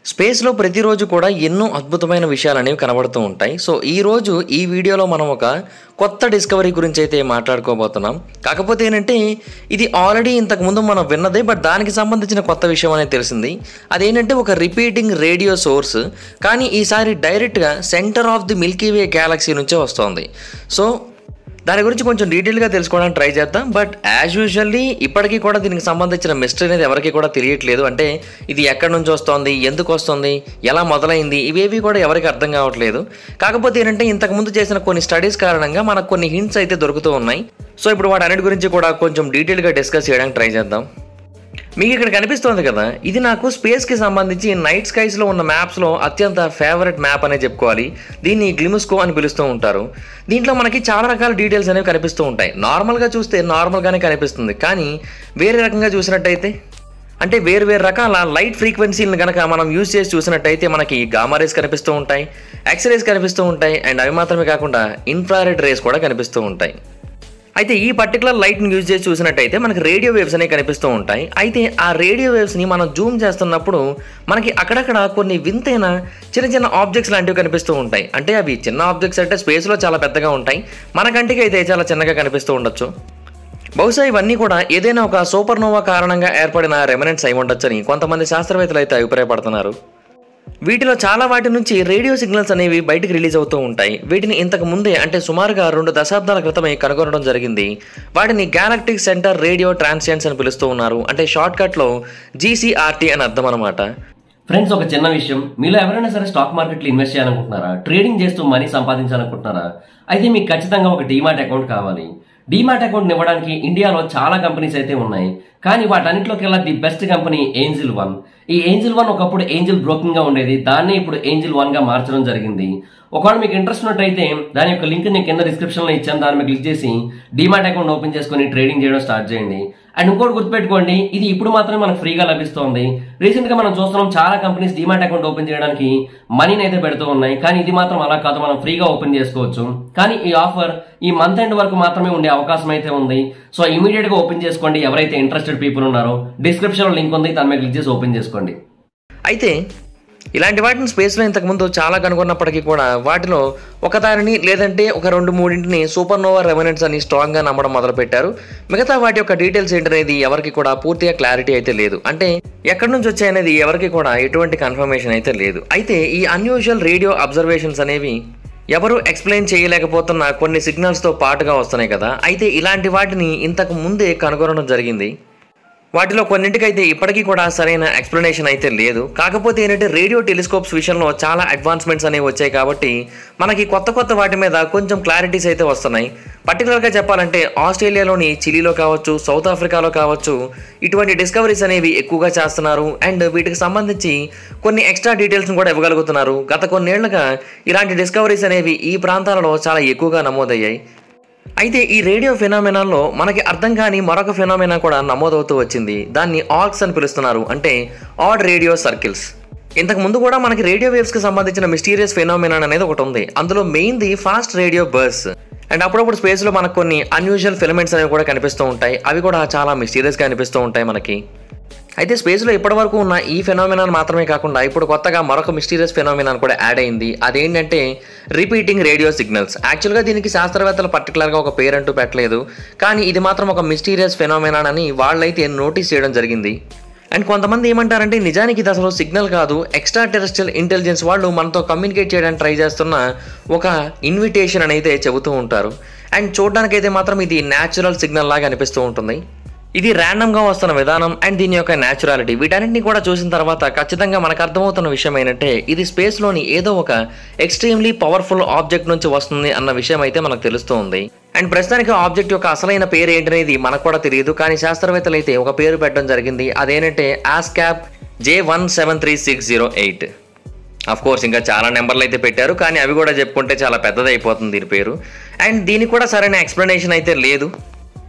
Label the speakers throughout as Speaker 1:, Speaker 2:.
Speaker 1: స్పేస్లో ప్రతిరోజు కూడా ఎన్నో అద్భుతమైన విషయాలు అనేవి కనబడుతూ ఉంటాయి సో ఈ రోజు ఈ వీడియోలో మనం ఒక కొత్త డిస్కవరీ గురించి అయితే మాట్లాడుకోబోతున్నాం కాకపోతే ఏంటంటే ఇది ఆల్రెడీ ఇంతకు ముందు మనం విన్నదే బట్ దానికి సంబంధించిన కొత్త విషయం అనేది తెలిసింది అదేంటంటే ఒక రిపీటింగ్ రేడియో సోర్స్ కానీ ఈసారి డైరెక్ట్గా center of the milky way galaxy నుంచే వస్తుంది సో దాని గురించి కొంచెం డీటెయిల్గా తెలుసుకోవడానికి ట్రై చేద్దాం బట్ యాజ్ యూజువల్లీ ఇప్పటికీ కూడా దీనికి సంబంధించిన మిస్టరీ అనేది ఎవరికి కూడా తెలియట్లేదు అంటే ఇది ఎక్కడి నుంచి వస్తుంది ఎందుకు వస్తుంది ఎలా మొదలైంది ఇవేవి కూడా ఎవరికి అర్థం కావట్లేదు కాకపోతే ఏంటంటే ఇంతకుముందు చేసిన కొన్ని స్టడీస్ కారణంగా మనకు కొన్ని హింట్స్ అయితే దొరుకుతూ ఉన్నాయి సో ఇప్పుడు వాటి అన్నిటి గురించి కూడా కొంచెం డీటెయిల్గా డిస్కస్ చేయడానికి ట్రై చేద్దాం మీకు ఇక్కడ కనిపిస్తోంది కదా ఇది నాకు స్పేస్కి సంబంధించి నైట్ స్కైస్లో ఉన్న మ్యాప్స్లో అత్యంత ఫేవరెట్ మ్యాప్ అనే చెప్పుకోవాలి దీన్ని గ్లిముస్కో అని పిలుస్తూ ఉంటారు దీంట్లో మనకి చాలా రకాల డీటెయిల్స్ అనేవి కనిపిస్తూ ఉంటాయి నార్మల్గా చూస్తే నార్మల్గానే కనిపిస్తుంది కానీ వేరే రకంగా చూసినట్టయితే అంటే వేరు వేరు రకాల లైట్ ఫ్రీక్వెన్సీలను కనుక మనం యూజ్ చేసి చూసినట్టయితే మనకి గామా రేస్ కనిపిస్తూ ఉంటాయి ఎక్స్ రేస్ కనిపిస్తూ ఉంటాయి అండ్ అవి మాత్రమే కాకుండా ఇన్ఫ్రారెడ్ రేస్ కూడా కనిపిస్తూ ఉంటాయి అయితే ఈ పర్టికులర్ లైట్ని యూజ్ చేసి చూసినట్టయితే మనకి రేడియో వేవ్స్ అనేవి కనిపిస్తూ ఉంటాయి అయితే ఆ రేడియో వేవ్స్ని మనం జూమ్ చేస్తున్నప్పుడు మనకి అక్కడక్కడ కొన్ని వింతైన చిన్న చిన్న ఆబ్జెక్ట్స్ లాంటివి కనిపిస్తూ ఉంటాయి అంటే అవి చిన్న ఆబ్జెక్ట్స్ అంటే స్పేస్లో చాలా పెద్దగా ఉంటాయి మన కంటికి అయితే చాలా చిన్నగా కనిపిస్తూ ఉండొచ్చు బహుశా ఇవన్నీ కూడా ఏదైనా ఒక సూపర్ నోవా కారణంగా ఏర్పడిన రెమినెంట్స్ అయి ఉండొచ్చని కొంతమంది శాస్త్రవేత్తలు అయితే అభిప్రాయపడుతున్నారు వీటిలో చాలా వాటి నుంచి రేడియో సిగ్నల్స్ అనేవి బయటికి రిలీజ్ అవుతూ ఉంటాయి వీటిని ఇంతకు ముందే అంటే సుమారుగా రెండు దశాబ్దాల క్రితమే కనుగొనడం జరిగింది వాటిని గ్యాలక్టిక్ సెంటర్ రేడియో ట్రాన్సియన్స్ అని పిలుస్తూ ఉన్నారు అంటే షార్ట్ కట్లో జీసీఆర్టీ అని అర్థం అనమాట
Speaker 2: ఫ్రెండ్స్ ఒక చిన్న విషయం మీలో ఎవరైనా సరే స్టాక్ మార్కెట్లో ఇన్వెస్ట్ చేయాలనుకుంటున్నారా ట్రేడింగ్ చేస్తూ మనీ సంపాదించాలనుకుంటున్నారా అయితే మీకు ఖచ్చితంగా ఒక డీమాట్ అకౌంట్ కావాలి డీమాట్ అకౌంట్ ఇవ్వడానికి ఇండియాలో చాలా కంపెనీస్ అయితే ఉన్నాయి కానీ వాటన్నిటిలోకెల్లా the best company Angel One ఈ ఏంజిల్ వన్ ఒకప్పుడు ఏంజిల్ బ్రోకింగ్ గా ఉండేది దాన్ని ఇప్పుడు ఏంజిల్ వన్ గా మార్చడం జరిగింది ఒకవేళ మీకు ఇంట్రెస్ట్ ఉన్నట్టయితే దాని యొక్క లింక్ నేను కింద డిస్క్రిప్షన్ లో ఇచ్చాను దాని మీద క్లిక్ చేసి డీమాట్ అకౌంట్ ఓపెన్ చేసుకొని ట్రేడింగ్ చేయడం స్టార్ట్ చేయండి అండ్ ఇంకోటి గుర్తుపెట్టుకోండి ఇది ఇప్పుడు మాత్రమే మనకు ఫ్రీగా లభిస్తోంది రీసెంట్ గా మనం చూస్తున్నాం చాలా కంపెనీస్ డీమాట్ అకౌంట్ ఓపెన్ చేయడానికి మనీని అయితే పెడుతూ ఉన్నాయి కానీ ఇది మాత్రం అలా కాదు మనం ఫ్రీగా ఓపెన్ చేసుకోవచ్చు కానీ ఈ ఆఫర్ ఈ మంత్ ఎండ్ వరకు మాత్రమే ఉండే అవకాశం అయితే ఉంది సో ఇమీడియట్ గా ఓపెన్ చేసుకోండి ఎవరైతే ఇంట్రెస్టెడ్ పీపుల్ ఉన్నారో డిస్క్రిప్షన్ లో లింక్ ఉంది దాని మీద క్లిక్ చేసి ఓపెన్ చేసుకోండి
Speaker 1: అయితే ఇలాంటి వాటిని స్పేస్లో ఇంతకుముందు చాలా కనుగొన్నప్పటికీ కూడా వాటిలో ఒకదానిని లేదంటే ఒక రెండు మూడింటిని సూపర్ నోవా రెమినెంట్స్ అని స్ట్రాంగ్గా నమ్మడం మొదలుపెట్టారు మిగతా వాటి యొక్క డీటెయిల్స్ ఏంటనేది ఎవరికి కూడా పూర్తిగా క్లారిటీ అయితే లేదు అంటే ఎక్కడి నుంచి వచ్చాయనేది ఎవరికి కూడా ఎటువంటి కన్ఫర్మేషన్ అయితే లేదు అయితే ఈ అన్యూజువల్ రేడియో అబ్జర్వేషన్స్ అనేవి ఎవరు ఎక్స్ప్లెయిన్ చేయలేకపోతున్న కొన్ని సిగ్నల్స్తో పాటుగా వస్తున్నాయి కదా అయితే ఇలాంటి వాటిని ఇంతకు ముందే కనుగొనడం జరిగింది వాటిలో కొన్నింటికైతే ఇప్పటికీ కూడా సరైన ఎక్స్ప్లెనేషన్ అయితే లేదు కాకపోతే ఏంటంటే రేడియో టెలిస్కోప్స్ విషయంలో చాలా అడ్వాన్స్మెంట్స్ అనేవి వచ్చాయి కాబట్టి మనకి కొత్త కొత్త వాటి మీద కొంచెం క్లారిటీస్ అయితే వస్తున్నాయి పర్టికులర్గా చెప్పాలంటే ఆస్ట్రేలియాలోని చిలీలో కావచ్చు సౌత్ ఆఫ్రికాలో కావచ్చు ఇటువంటి డిస్కవరీస్ అనేవి ఎక్కువగా చేస్తున్నారు అండ్ వీటికి సంబంధించి కొన్ని ఎక్స్ట్రా డీటెయిల్స్ని కూడా ఇవ్వగలుగుతున్నారు గత కొన్నేళ్లుగా ఇలాంటి డిస్కవరీస్ అనేవి ఈ ప్రాంతాలలో చాలా ఎక్కువగా నమోదయ్యాయి అయితే ఈ రేడియో ఫినామినాల్లో మనకి అర్థం కాని మరొక ఫినామినా కూడా నమోదవుతూ వచ్చింది దాన్ని ఆర్క్స్ అని పిలుస్తున్నారు అంటే ఆడ్ రేడియో సర్కిల్స్ ఇంతకు ముందు కూడా మనకి రేడియో వేవ్స్కి సంబంధించిన మిస్టీరియస్ ఫినామినాన్ అనేది ఒకటి ఉంది అందులో మెయిన్ది ఫాస్ట్ రేడియో బర్స్ అండ్ అప్పుడప్పుడు స్పేస్లో మనకు కొన్ని అన్యూజువల్ ఫిలమెంట్స్ అనేవి కూడా కనిపిస్తూ ఉంటాయి అవి కూడా చాలా మిస్టీరియస్గా అనిపిస్తూ ఉంటాయి మనకి అయితే స్పేస్లో ఇప్పటివరకు ఉన్న ఈ ఫెనామినాన్ మాత్రమే కాకుండా ఇప్పుడు కొత్తగా మరొక మిస్టీరియస్ ఫెనామినాన్ కూడా యాడ్ అయింది అదేంటంటే రిపీటింగ్ రేడియో సిగ్నల్స్ యాక్చువల్గా దీనికి శాస్త్రవేత్తలు పర్టికులర్గా ఒక పేరంటూ పెట్టలేదు కానీ ఇది మాత్రం ఒక మిస్టీరియస్ ఫెనామినాన్ అని వాళ్ళైతే నోటీస్ చేయడం జరిగింది అండ్ కొంతమంది ఏమంటారంటే నిజానికి ఇది అసలు సిగ్నల్ కాదు ఎక్స్ట్రా టెరెస్ట్రియల్ ఇంటెలిజెన్స్ వాళ్ళు మనతో కమ్యూనికేట్ చేయడానికి ట్రై చేస్తున్న ఒక ఇన్విటేషన్ అని అయితే చెబుతూ ఉంటారు అండ్ చూడడానికైతే మాత్రం ఇది న్యాచురల్ సిగ్నల్ లాగా అనిపిస్తూ ఉంటుంది ఇది ర్యాండమ్గా వస్తున్న విధానం అండ్ దీని యొక్క న్యాచురాలిటీ వీటన్నిటిని కూడా చూసిన తర్వాత ఖచ్చితంగా మనకు అర్థమవుతున్న విషయం ఏంటంటే ఇది స్పేస్లోని ఏదో ఒక ఎక్స్ట్రీమ్లీ పవర్ఫుల్ ఆబ్జెక్ట్ నుంచి వస్తుంది అన్న విషయం అయితే మనకు తెలుస్తూ ఉంది అండ్ ప్రస్తుతానికి ఆబ్జెక్ట్ యొక్క అసలైన పేరు ఏంటనేది మనకు కూడా తెలియదు కానీ శాస్త్రవేత్తలు అయితే ఒక పేరు పెట్టడం జరిగింది అదేంటంటే ASKAP J one seven three six zero eight of course ఇంకా చాలా నెంబర్లు అయితే పెట్టారు కానీ అవి కూడా చెప్పుకుంటే చాలా పెద్దది అయిపోతుంది దీని పేరు అండ్ దీనికి కూడా సరైన ఎక్స్ప్లెనేషన్ అయితే లేదు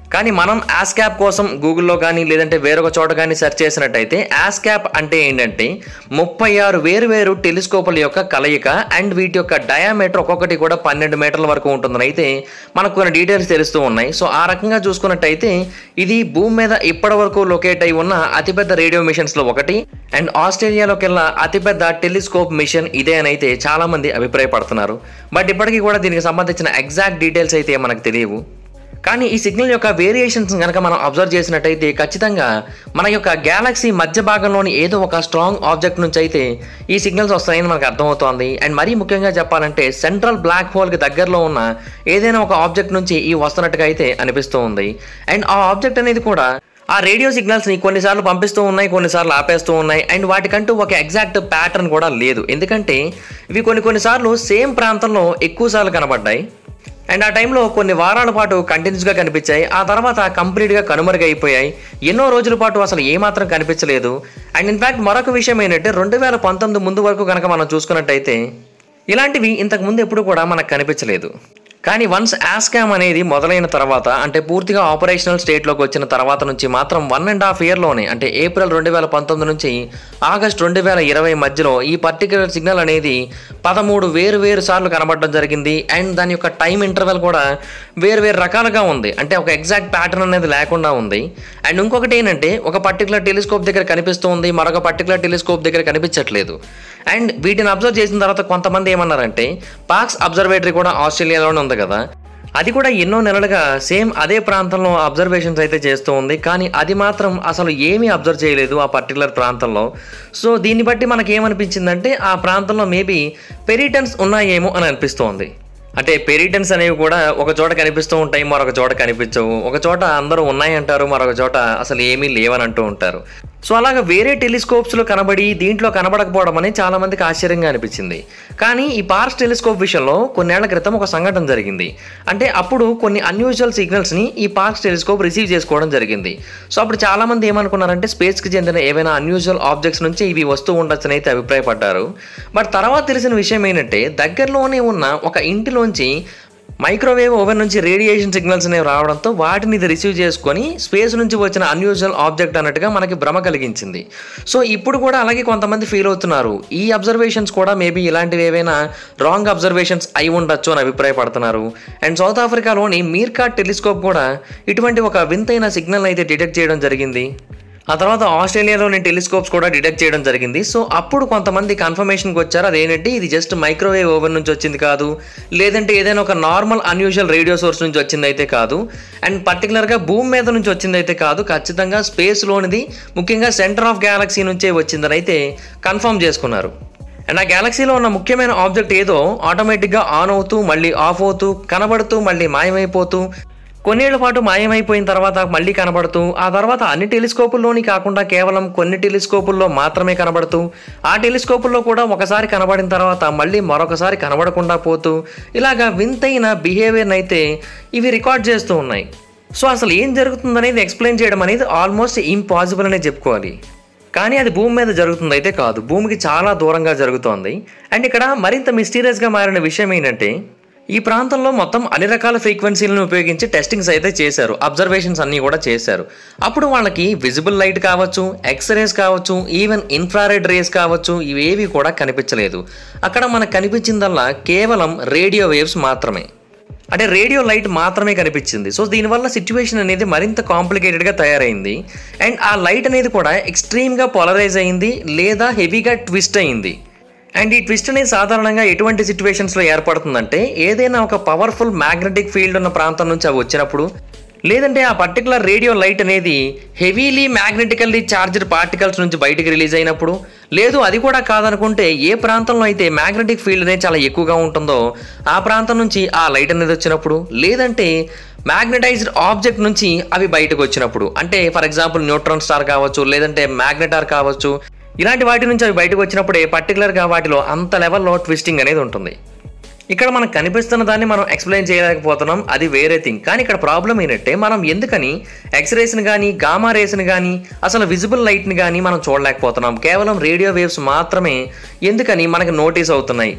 Speaker 1: కానీ మనం యాస్క్యాప్ కోసం గూగుల్లో కానీ లేదంటే వేరొక చోట కానీ సెర్చ్ చేసినట్టయితే యాస్క్యాప్ అంటే ఏంటంటే ముప్పై ఆరు వేరు వేరు టెలిస్కోపుల యొక్క కలయిక అండ్ వీటి యొక్క డయామీటర్ ఒక్కొక్కటి కూడా పన్నెండు మీటర్ల వరకు ఉంటుందని అయితే మనకు కొన్ని డీటెయిల్స్ తెలుస్తూ ఉన్నాయి సో ఆ రకంగా చూసుకున్నట్టయితే ఇది భూమి మీద ఇప్పటి వరకు లొకేట్ అయి ఉన్న అతిపెద్ద రేడియో మిషన్స్లో ఒకటి అండ్ ఆస్ట్రేలియాలోకెల్లా అతిపెద్ద టెలిస్కోప్ మిషన్ ఇదే అని అయితే చాలా మంది అభిప్రాయపడుతున్నారు బట్ ఇప్పటికీ కూడా దీనికి సంబంధించిన ఎగ్జాక్ట్ డీటెయిల్స్ అయితే మనకు తెలియవు కానీ ఈ సిగ్నల్ యొక్క వేరియేషన్స్ కనుక మనం అబ్జర్వ్ చేసినట్టయితే ఖచ్చితంగా మన యొక్క గ్యాలక్సీ మధ్య భాగంలోని ఏదో ఒక స్ట్రాంగ్ ఆబ్జెక్ట్ నుంచి అయితే ఈ సిగ్నల్స్ వస్తాయని మనకు అర్థమవుతోంది అండ్ మరీ ముఖ్యంగా చెప్పాలంటే సెంట్రల్ బ్లాక్ హోల్కి దగ్గరలో ఉన్న ఏదైనా ఒక ఆబ్జెక్ట్ నుంచి ఈ వస్తున్నట్టుగా అయితే అనిపిస్తూ ఉంది అండ్ ఆ ఆబ్జెక్ట్ అనేది కూడా ఆ రేడియో సిగ్నల్స్ని కొన్నిసార్లు పంపిస్తూ ఉన్నాయి కొన్నిసార్లు ఆపేస్తూ ఉన్నాయి అండ్ వాటికంటూ ఒక ఎగ్జాక్ట్ ప్యాటర్న్ కూడా లేదు ఎందుకంటే ఇవి కొన్ని కొన్నిసార్లు సేమ్ ప్రాంతంలో ఎక్కువసార్లు కనబడ్డాయి అండ్ ఆ టైంలో కొన్ని వారాల పాటు కంటిన్యూస్గా కనిపించాయి ఆ తర్వాత కంప్లీట్గా కనుమరుగైపోయాయి ఎన్నో రోజుల పాటు అసలు ఏమాత్రం కనిపించలేదు అండ్ ఇన్ఫ్యాక్ట్ మరొక విషయం ఏంటంటే రెండు వేల పంతొమ్మిది ముందు వరకు కనుక మనం చూసుకున్నట్టయితే ఇలాంటివి ఇంతకు ముందు ఎప్పుడు కూడా మనకు కనిపించలేదు కానీ వన్స్ యాస్కామ్ అనేది మొదలైన తర్వాత అంటే పూర్తిగా ఆపరేషనల్ స్టేట్లోకి వచ్చిన తర్వాత నుంచి మాత్రం వన్ అండ్ హాఫ్ ఇయర్లోనే అంటే ఏప్రిల్ రెండు వేల పంతొమ్మిది నుంచి ఆగస్ట్ రెండు వేల ఇరవై మధ్యలో ఈ పర్టికులర్ సిగ్నల్ అనేది పదమూడు వేరు వేరు సార్లు కనబడడం జరిగింది అండ్ దాని యొక్క టైం ఇంటర్వెల్ కూడా వేరు వేరు రకాలుగా ఉంది అంటే ఒక ఎగ్జాక్ట్ ప్యాటర్న్ అనేది లేకుండా ఉంది అండ్ ఇంకొకటి ఏంటంటే ఒక పర్టికులర్ టెలిస్కోప్ దగ్గర కనిపిస్తూ ఉంది మరొక పర్టికులర్ టెలిస్కోప్ దగ్గర కనిపించట్లేదు అండ్ వీటిని అబ్జర్వ్ చేసిన తర్వాత కొంతమంది ఏమన్నారంటే పాక్స్ అబ్జర్వేటరీ కూడా ఆస్ట్రేలియాలోనే ఉంది కదా అది కూడా ఎన్నో నెలలుగా సేమ్ అదే ప్రాంతంలో అబ్జర్వేషన్స్ అయితే చేస్తూ ఉంది కానీ అది మాత్రం అసలు ఏమీ అబ్జర్వ్ చేయలేదు ఆ పర్టికులర్ ప్రాంతంలో సో దీన్ని బట్టి మనకి ఏమనిపించిందంటే ఆ ప్రాంతంలో మేబీ పెరిటన్స్ ఉన్నాయేమో అని అనిపిస్తోంది అంటే పెరిటన్స్ అనేవి కూడా ఒక చోట కనిపిస్తూ ఉంటాయి మరొక చోట కనిపించవు ఒక చోట అందరూ ఉన్నాయంటారు మరొక చోట అసలు ఏమీ లేవని అంటూ ఉంటారు సో అలాగా వేరే టెలిస్కోప్స్లో కనబడి దీంట్లో కనబడకపోవడం అనేది చాలా మందికి ఆశ్చర్యంగా అనిపించింది కానీ ఈ పార్స్ టెలిస్కోప్ విషయంలో కొన్నేళ్ల క్రితం ఒక సంఘటన జరిగింది అంటే అప్పుడు కొన్ని అన్యూజువల్ సిగ్నల్స్ని ఈ పార్క్స్ టెలిస్కోప్ రిసీవ్ చేసుకోవడం జరిగింది సో అప్పుడు చాలా మంది ఏమనుకున్నారంటే స్పేస్కి చెందిన ఏవైనా అన్యూజువల్ ఆబ్జెక్ట్స్ నుంచి ఇవి వస్తూ ఉండొచ్చని అయితే అభిప్రాయపడ్డారు బట్ తర్వాత తెలిసిన విషయం ఏంటంటే దగ్గరలోనే ఉన్న ఒక ఇంటిలోంచి మైక్రోవేవ్ ఓవెన్ నుంచి రేడియేషన్ సిగ్నల్స్ అనేవి రావడంతో వాటిని ఇది రిసీవ్ చేసుకొని స్పేస్ నుంచి వచ్చిన అన్యూజువల్ ఆబ్జెక్ట్ అన్నట్టుగా మనకి భ్రమ కలిగించింది సో ఇప్పుడు కూడా అలాగే కొంతమంది ఫీల్ అవుతున్నారు ఈ అబ్జర్వేషన్స్ కూడా మేబీ ఇలాంటివి ఏవైనా రాంగ్ అబ్జర్వేషన్స్ అయి ఉండొచ్చు అని అభిప్రాయపడుతున్నారు అండ్ సౌత్ ఆఫ్రికాలోని మీర్కాట్ టెలిస్కోప్ కూడా ఇటువంటి ఒక వింతైన సిగ్నల్ అయితే డిటెక్ట్ చేయడం జరిగింది ఆ తర్వాత ఆస్ట్రేలియాలోని టెలిస్కోప్స్ కూడా డిటెక్ట్ చేయడం జరిగింది సో అప్పుడు కొంతమంది కన్ఫర్మేషన్కి వచ్చారు అదేంటంటే ఇది జస్ట్ మైక్రోవేవ్ ఓవెన్ నుంచి వచ్చింది కాదు లేదంటే ఏదైనా ఒక నార్మల్ అన్యూజువల్ రేడియో సోర్స్ నుంచి వచ్చింది అయితే కాదు అండ్ పర్టికులర్గా భూమి మీద నుంచి వచ్చింది అయితే కాదు ఖచ్చితంగా స్పేస్లోనిది ముఖ్యంగా సెంటర్ ఆఫ్ గ్యాలక్సీ నుంచే వచ్చిందని అయితే కన్ఫర్మ్ చేసుకున్నారు అండ్ ఆ గ్యాలక్సీలో ఉన్న ముఖ్యమైన ఆబ్జెక్ట్ ఏదో ఆటోమేటిక్గా ఆన్ అవుతూ మళ్ళీ ఆఫ్ అవుతూ కనబడుతూ మళ్ళీ మాయమైపోతూ కొన్నేళ్ల పాటు మాయమైపోయిన తర్వాత మళ్ళీ కనబడుతూ ఆ తర్వాత అన్ని టెలిస్కోపుల్లోని కాకుండా కేవలం కొన్ని టెలిస్కోపుల్లో మాత్రమే కనబడుతూ ఆ టెలిస్కోపుల్లో కూడా ఒకసారి కనబడిన తర్వాత మళ్ళీ మరొకసారి కనబడకుండా పోతూ ఇలాగా వింతైన బిహేవియర్ని అయితే ఇవి రికార్డ్ చేస్తూ ఉన్నాయి సో అసలు ఏం జరుగుతుందనేది ఎక్స్ప్లెయిన్ చేయడం అనేది ఆల్మోస్ట్ ఇంపాసిబుల్ అనే చెప్పుకోవాలి కానీ అది భూమి మీద జరుగుతుంది అయితే కాదు భూమికి చాలా దూరంగా జరుగుతోంది అండ్ ఇక్కడ మరింత మిస్టీరియస్గా మారిన విషయం ఏంటంటే ఈ ప్రాంతంలో మొత్తం అన్ని రకాల ఫ్రీక్వెన్సీలను ఉపయోగించి టెస్టింగ్స్ అయితే చేశారు అబ్జర్వేషన్స్ అన్నీ కూడా చేశారు అప్పుడు వాళ్ళకి విజిబుల్ లైట్ కావచ్చు ఎక్స్రేస్ కావచ్చు ఈవెన్ ఇన్ఫ్రారెడ్ రేస్ కావచ్చు ఇవేవి కూడా కనిపించలేదు అక్కడ మనకు కనిపించిందల్లా కేవలం రేడియో వేవ్స్ మాత్రమే అంటే రేడియో లైట్ మాత్రమే కనిపించింది సో దీనివల్ల సిచ్యువేషన్ అనేది మరింత కాంప్లికేటెడ్గా తయారైంది అండ్ ఆ లైట్ అనేది కూడా ఎక్స్ట్రీమ్గా పోలరైజ్ అయింది లేదా హెవీగా ట్విస్ట్ అయింది అండ్ ఈ ట్విస్ట్ అనేది సాధారణంగా ఎటువంటి సిచ్యువేషన్స్లో ఏర్పడుతుందంటే ఏదైనా ఒక పవర్ఫుల్ మ్యాగ్నెటిక్ ఫీల్డ్ ఉన్న ప్రాంతం నుంచి అవి వచ్చినప్పుడు లేదంటే ఆ పర్టికులర్ రేడియో లైట్ అనేది హెవీలీ మ్యాగ్నెటికల్లీ చార్జ్డ్ పార్టికల్స్ నుంచి బయటికి రిలీజ్ అయినప్పుడు లేదు అది కూడా కాదనుకుంటే ఏ ప్రాంతంలో అయితే మ్యాగ్నెటిక్ ఫీల్డ్ అనేది చాలా ఎక్కువగా ఉంటుందో ఆ ప్రాంతం నుంచి ఆ లైట్ అనేది వచ్చినప్పుడు లేదంటే మ్యాగ్నటైజ్డ్ ఆబ్జెక్ట్ నుంచి అవి బయటకు వచ్చినప్పుడు అంటే ఫర్ ఎగ్జాంపుల్ న్యూట్రాన్ స్టార్ కావచ్చు లేదంటే మ్యాగ్నెటార్ కావచ్చు ఇలాంటి వాటి నుంచి అవి బయటకు వచ్చినప్పుడే పర్టికులర్గా వాటిలో అంత లెవెల్లో ట్విస్టింగ్ అనేది ఉంటుంది ఇక్కడ మనకు కనిపిస్తున్న దాన్ని మనం ఎక్స్ప్లెయిన్ చేయలేకపోతున్నాం అది వేరే థింగ్ కానీ ఇక్కడ ప్రాబ్లం ఏంటంటే మనం ఎందుకని ఎక్స్రేస్ని కానీ గామా రేస్ని కానీ అసలు విజిబుల్ లైట్ని కానీ మనం చూడలేకపోతున్నాం కేవలం రేడియో వేవ్స్ మాత్రమే ఎందుకని మనకి నోటీస్ అవుతున్నాయి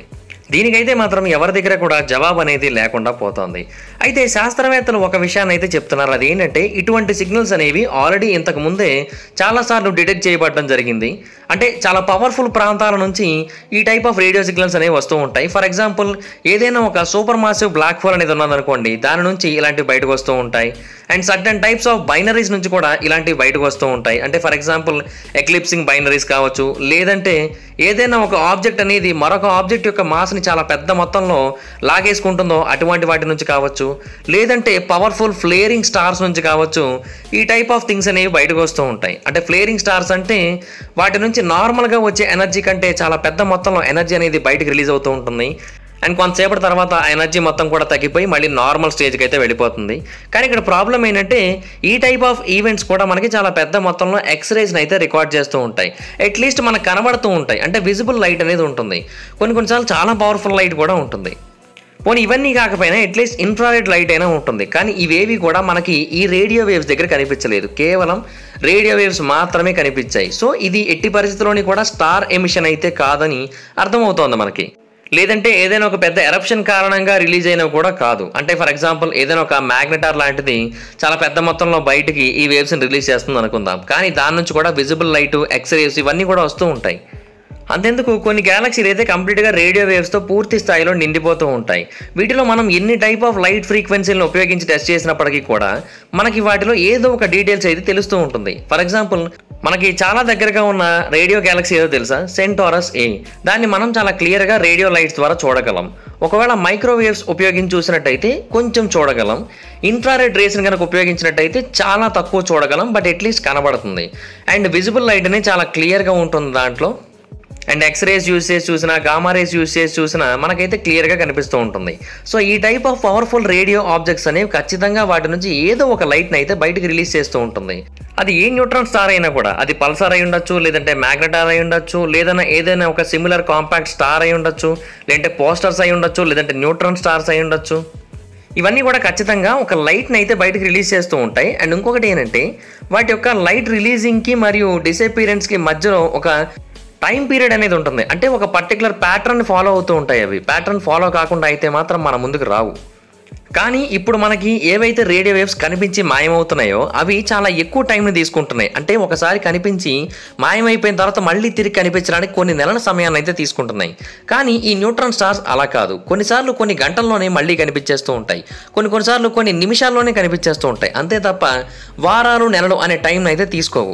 Speaker 1: దీనికైతే మాత్రం ఎవరి దగ్గర కూడా జవాబు అనేది లేకుండా పోతోంది అయితే శాస్త్రవేత్తలు ఒక విషయాన్ని అయితే చెప్తున్నారు అది ఏంటంటే ఇటువంటి సిగ్నల్స్ అనేవి ఆల్రెడీ ఇంతకు ముందే చాలాసార్లు డిటెక్ట్ చేయబడడం జరిగింది అంటే చాలా పవర్ఫుల్ ప్రాంతాల నుంచి ఈ టైప్ ఆఫ్ రేడియో సిగ్నల్స్ అనేవి వస్తూ ఉంటాయి ఫర్ ఎగ్జాంపుల్ ఏదైనా ఒక సూపర్ మాసివ్ బ్లాక్ హోల్ అనేది ఉన్నదనుకోండి దాని నుంచి ఇలాంటివి బయటకు వస్తూ ఉంటాయి and certain types of binaries నుంచి కూడా ఇలాంటివి బయటకు వస్తూ ఉంటాయి అంటే ఫర్ ఎగ్జాంపుల్ ఎక్లిప్సింగ్ బైనరీస్ కావచ్చు లేదంటే ఏదైనా ఒక ఆబ్జెక్ట్ అనేది మరొక ఆబ్జెక్ట్ యొక్క మాస్ని చాలా పెద్ద మొత్తంలో లాగేసుకుంటుందో అటువంటి వాటి నుంచి కావచ్చు లేదంటే పవర్ఫుల్ ఫ్లేరింగ్ స్టార్స్ నుంచి కావచ్చు ఈ టైప్ ఆఫ్ థింగ్స్ అనేవి బయటకు వస్తూ ఉంటాయి అంటే ఫ్లేరింగ్ స్టార్స్ అంటే వాటి నుంచి నార్మల్గా వచ్చే ఎనర్జీ కంటే చాలా పెద్ద మొత్తంలో ఎనర్జీ అనేది బయటకు రిలీజ్ అవుతూ ఉంటుంది అండ్ కొంతసేపటి తర్వాత ఆ ఎనర్జీ మొత్తం కూడా తగ్గిపోయి మళ్ళీ నార్మల్ స్టేజ్కి అయితే వెళ్ళిపోతుంది కానీ ఇక్కడ ప్రాబ్లం ఏంటంటే ఈ టైప్ ఆఫ్ ఈవెంట్స్ కూడా మనకి చాలా పెద్ద మొత్తంలో ఎక్స్రేస్ని అయితే రికార్డ్ చేస్తూ ఉంటాయి అట్లీస్ట్ మనకు కనబడుతూ ఉంటాయి అంటే విజిబుల్ లైట్ అనేది ఉంటుంది కొన్ని కొన్నిసార్లు చాలా పవర్ఫుల్ లైట్ కూడా ఉంటుంది పోనీ ఇవన్నీ కాకపోయినా అట్లీస్ట్ ఇన్ఫ్రారెడ్ లైట్ అయినా ఉంటుంది కానీ ఇవేవి కూడా మనకి ఈ రేడియో వేవ్స్ దగ్గర కనిపించలేదు కేవలం రేడియో వేవ్స్ మాత్రమే కనిపించాయి సో ఇది ఎట్టి పరిస్థితుల్లోని కూడా స్టార్ ఎమిషన్ అయితే కాదని అర్థమవుతోంది మనకి లేదంటే ఏదైనా ఒక పెద్ద ఎరప్షన్ కారణంగా రిలీజ్ అయినవి కూడా కాదు అంటే ఫర్ ఎగ్జాంపుల్ ఏదైనా ఒక మ్యాగ్నెటార్ లాంటిది చాలా పెద్ద మొత్తంలో బయటికి ఈ వేవ్స్ని రిలీజ్ చేస్తుంది అనుకుందాం కానీ దాని నుంచి కూడా విజిబుల్ లైట్ ఎక్స్రేస్ ఇవన్నీ కూడా వస్తూ ఉంటాయి అంతెందుకు కొన్ని గ్యాలక్సీలు అయితే కంప్లీట్గా రేడియో వేవ్స్తో పూర్తి స్థాయిలో నిండిపోతూ ఉంటాయి వీటిలో మనం ఎన్ని టైప్ ఆఫ్ లైట్ ఫ్రీక్వెన్సీలను ఉపయోగించి టెస్ట్ చేసినప్పటికీ కూడా మనకి వాటిలో ఏదో ఒక డీటెయిల్స్ అయితే తెలుస్తూ ఉంటుంది ఫర్ ఎగ్జాంపుల్ మనకి చాలా దగ్గరగా ఉన్న రేడియో గ్యాలక్సీ ఏదో తెలుసా సెంటారస్ ఏ దాన్ని మనం చాలా క్లియర్గా రేడియో లైట్స్ ద్వారా చూడగలం ఒకవేళ మైక్రోవేవ్స్ ఉపయోగించి చూసినట్టయితే కొంచెం చూడగలం ఇన్ఫ్రారెడ్ రేస్ని కనుక ఉపయోగించినట్టయితే చాలా తక్కువ చూడగలం బట్ అట్లీస్ట్ కనబడుతుంది అండ్ విజిబుల్ లైట్ అనేది చాలా క్లియర్గా ఉంటుంది దాంట్లో అండ్ ఎక్స్రేస్ యూస్ చేసి చూసినా గామా రేస్ యూస్ చేసి చూసినా మనకైతే క్లియర్గా కనిపిస్తూ ఉంటుంది సో ఈ type of powerful radio objects అనేవి ఖచ్చితంగా వాటి నుంచి ఏదో ఒక లైట్ని అయితే బయటకు రిలీజ్ చేస్తూ ఉంటుంది అది ఏ న్యూట్రాన్ స్టార్ అయినా కూడా అది పల్సర్ అయి ఉండొచ్చు లేదంటే మ్యాగ్నెటార్ అయి ఉండొచ్చు లేదన్నా ఏదైనా ఒక సిమిలర్ కాంపాక్ట్ స్టార్ అయి ఉండొచ్చు లేదంటే పోస్టర్స్ అయి ఉండొచ్చు లేదంటే న్యూట్రాన్ స్టార్స్ అయి ఉండొచ్చు ఇవన్నీ కూడా ఖచ్చితంగా ఒక లైట్ని అయితే బయటకు రిలీజ్ చేస్తూ ఉంటాయి అండ్ ఇంకొకటి ఏంటంటే వాటి యొక్క లైట్ రిలీజింగ్కి మరియు డిసపిరెన్స్కి మధ్యలో ఒక టైం పీరియడ్ అనేది ఉంటుంది అంటే ఒక పర్టికులర్ ప్యాటర్న్ ఫాలో అవుతూ ఉంటాయి అవి ప్యాటర్న్ ఫాలో కాకుండా అయితే మాత్రం మన ముందుకు రావు కానీ ఇప్పుడు మనకి ఏవైతే రేడియో వేవ్స్ కనిపించి మాయమవుతున్నాయో అవి చాలా ఎక్కువ టైంని తీసుకుంటున్నాయి అంటే ఒకసారి కనిపించి మాయమైపోయిన తర్వాత మళ్ళీ తిరిగి కనిపించడానికి కొన్ని నెలల సమయాన్ని అయితే తీసుకుంటున్నాయి కానీ ఈ న్యూట్రాన్ స్టార్స్ అలా కాదు కొన్నిసార్లు కొన్ని గంటల్లోనే మళ్ళీ కనిపించేస్తూ ఉంటాయి కొన్ని కొన్నిసార్లు కొన్ని నిమిషాల్లోనే కనిపించేస్తూ ఉంటాయి అంతే తప్ప వారాలు నెలలు అనే టైంని అయితే తీసుకోవు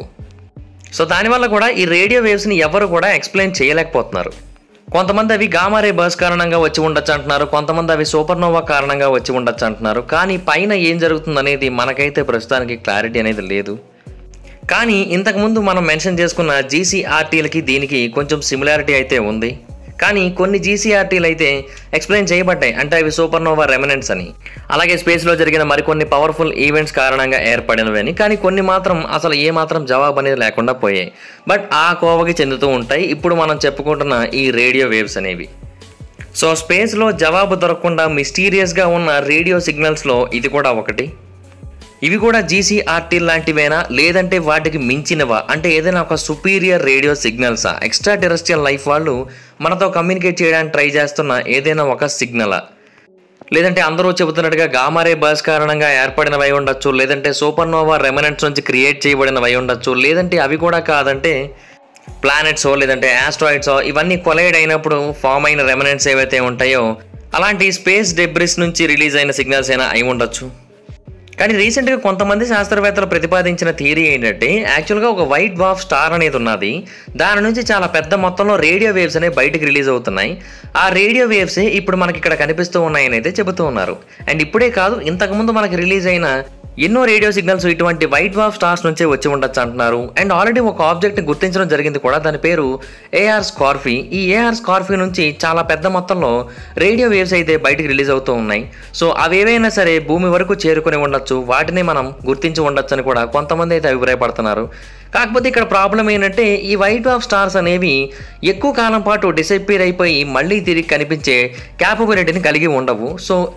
Speaker 1: సో దానివల్ల కూడా ఈ రేడియో వేవ్స్ని ఎవరు కూడా ఎక్స్ప్లెయిన్ చేయలేకపోతున్నారు కొంతమంది అవి గామారే బర్స్ కారణంగా వచ్చి ఉండొచ్చు అంటున్నారు కొంతమంది అవి సూపర్నోవా కారణంగా వచ్చి ఉండొచ్చు అంటున్నారు కానీ పైన ఏం జరుగుతుంది అనేది మనకైతే ప్రస్తుతానికి క్లారిటీ అనేది లేదు కానీ ఇంతకుముందు మనం మెన్షన్ చేసుకున్న జీసీఆర్టీలకి దీనికి కొంచెం సిమిలారిటీ అయితే ఉంది కానీ కొన్ని జీసీఆర్టీలు అయితే ఎక్స్ప్లెయిన్ చేయబడ్డాయి అంటే అవి సూపర్నోవా రెమినెంట్స్ అని అలాగే స్పేస్లో జరిగిన మరికొన్ని పవర్ఫుల్ ఈవెంట్స్ కారణంగా ఏర్పడినవి అని కానీ కొన్ని మాత్రం అసలు ఏ మాత్రం జవాబు అనేది లేకుండా పోయాయి బట్ ఆ కోవకి చెందుతూ ఉంటాయి ఇప్పుడు మనం చెప్పుకుంటున్న ఈ రేడియో వేవ్స్ అనేవి సో స్పేస్లో జవాబు దొరకకుండా మిస్టీరియస్గా ఉన్న రేడియో సిగ్నల్స్లో ఇది కూడా ఒకటి ఇవి కూడా జీసీఆర్టీ లాంటివేనా లేదంటే వాటికి మించినవా అంటే ఏదైనా ఒక సుపీరియర్ రేడియో సిగ్నల్సా ఎక్స్ట్రా టెరెస్ట్రియల్ లైఫ్ వాళ్ళు మనతో కమ్యూనికేట్ చేయడానికి ట్రై చేస్తున్న ఏదైనా ఒక సిగ్నలా లేదంటే అందరూ చెబుతున్నట్టుగా గామారే బర్స్ కారణంగా ఏర్పడినవై ఉండొచ్చు లేదంటే సూపర్నోవా రెమనెంట్స్ నుంచి క్రియేట్ చేయబడినవై ఉండొచ్చు లేదంటే అవి కూడా కాదంటే ప్లానెట్సో లేదంటే ఆస్ట్రాయిడ్సో ఇవన్నీ కొలైడ్ అయినప్పుడు ఫామ్ అయిన రెమనెంట్స్ ఏవైతే ఉంటాయో అలాంటి స్పేస్ డెబ్రిస్ నుంచి రిలీజ్ అయిన సిగ్నల్స్ అయినా అయి ఉండొచ్చు కానీ రీసెంట్గా కొంతమంది శాస్త్రవేత్తలు ప్రతిపాదించిన థియరీ ఏంటంటే యాక్చువల్గా ఒక వైట్ వాఫ్ స్టార్ అనేది ఉన్నది దాని నుంచి చాలా పెద్ద మొత్తంలో రేడియో వేవ్స్ అనేవి బయటకు రిలీజ్ అవుతున్నాయి ఆ రేడియో వేవ్సే ఇప్పుడు మనకి ఇక్కడ కనిపిస్తూ ఉన్నాయని అయితే చెబుతూ ఉన్నారు అండ్ ఇప్పుడే కాదు ఇంతకుముందు మనకి రిలీజ్ అయిన ఎన్నో రేడియో సిగ్నల్స్ ఇటువంటి వైట్ వాఫ్ స్టార్స్ నుంచే వచ్చి ఉండొచ్చు అంటున్నారు అండ్ ఆల్రెడీ ఒక ఆబ్జెక్ట్ గుర్తించడం జరిగింది కూడా దాని పేరు ఏఆర్ స్కార్ఫీ ఈ ఏఆర్ స్కార్ఫీ నుంచి చాలా పెద్ద మొత్తంలో రేడియో వేవ్స్ అయితే బయటికి రిలీజ్ అవుతూ ఉన్నాయి సో అవి ఏవైనా సరే భూమి వరకు చేరుకుని ఉండొచ్చు వాటిని మనం గుర్తించి ఉండొచ్చు అని కూడా కొంతమంది అయితే అభిప్రాయపడుతున్నారు కాకపోతే ఇక్కడ ప్రాబ్లం ఏంటంటే ఈ వైట్ వాఫ్ స్టార్స్ అనేవి ఎక్కువ కాలం పాటు డిసప్పీర్ అయిపోయి మళ్ళీ తిరిగి కనిపించే క్యాపబిలిటీని కలిగి ఉండవు సో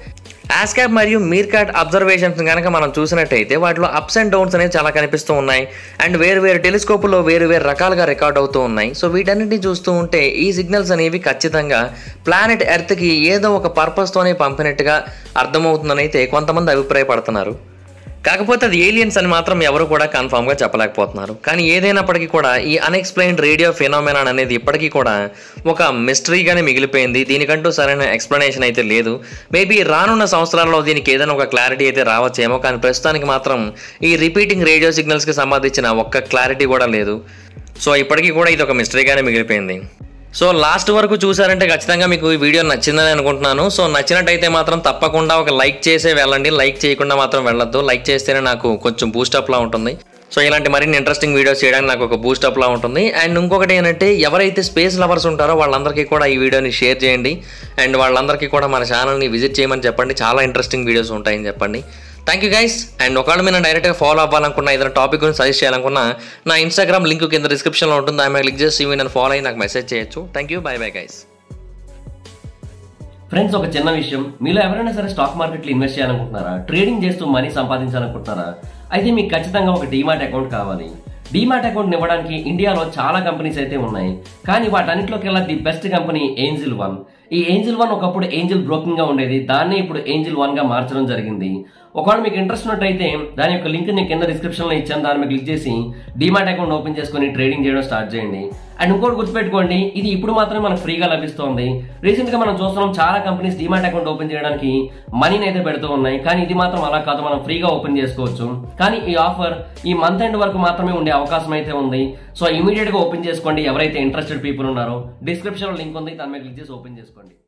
Speaker 1: యాస్కాప్ మరియు మీర్కాట్ అబ్జర్వేషన్స్ కనుక మనం చూసినట్టయితే వాటిలో అప్స్ అండ్ డౌన్స్ అనేవి చాలా కనిపిస్తూ ఉన్నాయి అండ్ వేరు వేరు టెలిస్కోపుల్లో వేరు వేరు రకాలుగా రికార్డ్ అవుతూ ఉన్నాయి సో వీటన్నిటిని చూస్తూ ఉంటే ఈ సిగ్నల్స్ అనేవి ఖచ్చితంగా ప్లానెట్ ఎర్త్కి ఏదో ఒక పర్పస్తోనే పంపినట్టుగా అర్థమవుతుందని అయితే కొంతమంది అభిప్రాయపడుతున్నారు కాకపోతే అది ఏలియన్స్ అని మాత్రం ఎవరు కూడా కన్ఫామ్గా చెప్పలేకపోతున్నారు కానీ ఏదైనప్పటికీ కూడా ఈ అన్ఎక్స్ప్లెయిన్డ్ రేడియో ఫినామినాన్ అనేది ఇప్పటికీ కూడా ఒక మిస్టరీగానే మిగిలిపోయింది దీనికంటూ సరైన ఎక్స్ప్లెనేషన్ అయితే లేదు మేబీ రానున్న సంవత్సరాల్లో దీనికి ఏదైనా ఒక క్లారిటీ అయితే రావచ్చేమో కానీ ప్రస్తుతానికి మాత్రం ఈ రిపీటింగ్ రేడియో సిగ్నల్స్కి సంబంధించిన ఒక్క క్లారిటీ కూడా లేదు సో ఇప్పటికీ కూడా ఇది ఒక మిస్టరీగానే మిగిలిపోయింది సో లాస్ట్ వరకు చూసారంటే ఖచ్చితంగా మీకు ఈ వీడియో నచ్చిందని అనుకుంటున్నాను సో నచ్చినట్టయితే మాత్రం తప్పకుండా ఒక లైక్ చేసే వెళ్ళండి లైక్ చేయకుండా మాత్రం వెళ్ళొద్దు లైక్ చేస్తేనే నాకు కొంచెం బూస్టప్లా ఉంటుంది సో ఇలాంటి మరిన్ని ఇంట్రెస్టింగ్ వీడియోస్ చేయడానికి నాకు ఒక బూస్టప్లా ఉంటుంది అండ్ ఇంకొకటి ఏంటంటే ఎవరైతే స్పేస్ లవర్స్ ఉంటారో వాళ్ళందరికీ కూడా ఈ వీడియోని షేర్ చేయండి అండ్ వాళ్ళందరికీ కూడా మన ఛానల్ని విజిట్ చేయమని చెప్పండి చాలా ఇంట్రెస్టింగ్ వీడియోస్ ఉంటాయని చెప్పండి థ్యాంక్ యూ గైస్ అండ్ ఒకవేళ మీరు డైరెక్ట్గా ఫాలో అవ్వాలనుకున్నా ఏదైనా టాపిక్ గురించి సజెస్ట్ చేయాలనుకున్నా నా ఇన్స్టాగ్రామ్ లింక్ కింద డిస్క్రిప్షన్లో ఉంటుంది ఆమె క్లిక్ చేసి ఇవి నన్ను ఫాలో అయ్యి నాకు మెసేజ్ చేయొచ్చు thank you bye bye guys
Speaker 2: friends ఒక చిన్న విషయం మీలో ఎవరైనా సరే స్టాక్ మార్కెట్లో ఇన్వెస్ట్ చేయాలనుకుంటున్నారా ట్రేడింగ్ చేస్తూ మనీ సంపాదించాలనుకుంటున్నారా అయితే మీకు ఖచ్చితంగా ఒక డీమాట్ అకౌంట్ కావాలి డీమాట్ అకౌంట్ ఇవ్వడానికి ఇండియాలో చాలా కంపెనీస్ అయితే ఉన్నాయి కానీ వాటన్నిటిలోకెల్లా the best company Angel One ఈ ఏంజిల్ వన్ ఒకప్పుడు ఏంజిల్ బ్రోకింగ్ గా ఉండేది దాన్ని ఇప్పుడు ఏంజిల్ వన్ గా మార్చడం జరిగింది ఒకవేళ మీకు ఇంట్రెస్ట్ ఉన్నట్టయితే దాని యొక్క లింక్ నేను కింద డిస్క్రిప్షన్ లో ఇచ్చాను దాని మీద క్లిక్ చేసి డీమాట్ అకౌంట్ ఓపెన్ చేసుకొని ట్రేడింగ్ చేయడం స్టార్ట్ చేయండి అండ్ ఇంకోటి గుర్తుపెట్టుకోండి ఇది ఇప్పుడు మాత్రమే మనకు ఫ్రీగా లభిస్తోంది రీసెంట్ గా మనం చూస్తున్నాం చాలా కంపెనీస్ డీమాట్ అకౌంట్ ఓపెన్ చేయడానికి మనీని అయితే పెడుతూ ఉన్నాయి కానీ ఇది మాత్రం అలా కాదు మనం ఫ్రీగా ఓపెన్ చేసుకోవచ్చు కానీ ఈ ఆఫర్ ఈ మంత్ ఎండ్ వరకు మాత్రమే ఉండే అవకాశం అయితే ఉంది సో ఇమీడియట్ గా ఓపెన్ చేసుకోండి ఎవరైతే ఇంట్రెస్టెడ్ పీపుల్ ఉన్నారో డిస్క్రిప్షన్ లో లింక్ ఉంది దాని మీద క్లిక్ చేసి ఓపెన్ చేసుకోండి